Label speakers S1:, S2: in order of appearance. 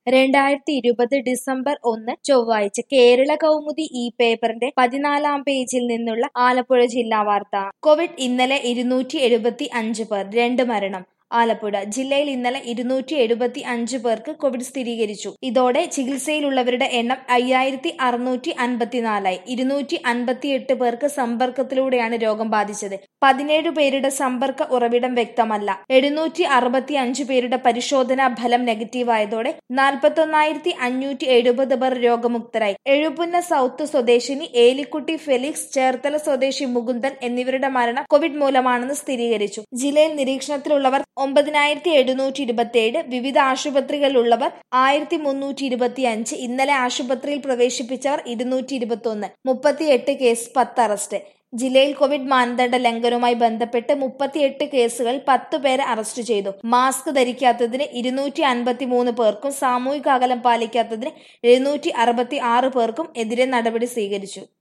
S1: രണ്ടായിരത്തി ഇരുപത് ഡിസംബർ ഒന്ന് ചൊവ്വാഴ്ച കേരള കൗമുദി ഈ പേപ്പറിന്റെ പതിനാലാം പേജിൽ നിന്നുള്ള ആലപ്പുഴ ജില്ലാ വാർത്ത കോവിഡ് ഇന്നലെ ഇരുന്നൂറ്റി എഴുപത്തി അഞ്ച് പേർ രണ്ട് മരണം ആലപ്പുഴ ജില്ലയിൽ ഇന്നലെ ഇരുന്നൂറ്റി എഴുപത്തി അഞ്ച് പേർക്ക് കോവിഡ് സ്ഥിരീകരിച്ചു ഇതോടെ ചികിത്സയിലുള്ളവരുടെ എണ്ണം അയ്യായിരത്തി അറുന്നൂറ്റി അൻപത്തിനാലായി ഇരുന്നൂറ്റി അൻപത്തിയെട്ട് പേർക്ക് സമ്പർക്കത്തിലൂടെയാണ് രോഗം ബാധിച്ചത് പതിനേഴ് പേരുടെ സമ്പർക്ക ഉറവിടം വ്യക്തമല്ല എഴുന്നൂറ്റി അറുപത്തി അഞ്ച് പേരുടെ പരിശോധനാ ഫലം നെഗറ്റീവായതോടെ നാൽപ്പത്തൊന്നായിരത്തി അഞ്ഞൂറ്റി എഴുപത് പേർ രോഗമുക്തരായി എഴുപുന്ന സൗത്ത് സ്വദേശിനി ഏലിക്കുട്ടി ഫെലിക്സ് ചേർത്തല സ്വദേശി മുകുന്ദൻ എന്നിവരുടെ മരണം കോവിഡ് മൂലമാണെന്ന് സ്ഥിരീകരിച്ചു ജില്ലയിൽ നിരീക്ഷണത്തിലുള്ളവർ ഒമ്പതിനായിരത്തി എഴുന്നൂറ്റി ഇരുപത്തിയേഴ് വിവിധ ആശുപത്രികളിലുള്ളവർ ആയിരത്തി മുന്നൂറ്റി ഇരുപത്തി അഞ്ച് ഇന്നലെ ആശുപത്രിയിൽ പ്രവേശിപ്പിച്ചവർ ഇരുന്നൂറ്റി ഇരുപത്തി ഒന്ന് മുപ്പത്തിയെട്ട് കേസ് പത്ത് അറസ്റ്റ് ജില്ലയിൽ കോവിഡ് മാനദണ്ഡ ലംഘനവുമായി ബന്ധപ്പെട്ട് മുപ്പത്തിയെട്ട് കേസുകൾ പത്ത് പേരെ അറസ്റ്റ് ചെയ്തു മാസ്ക് ധരിക്കാത്തതിന് ഇരുന്നൂറ്റി അൻപത്തി മൂന്ന് പേർക്കും സാമൂഹിക അകലം പാലിക്കാത്തതിന് എഴുന്നൂറ്റി അറുപത്തി ആറ് പേർക്കും എതിരെ നടപടി സ്വീകരിച്ചു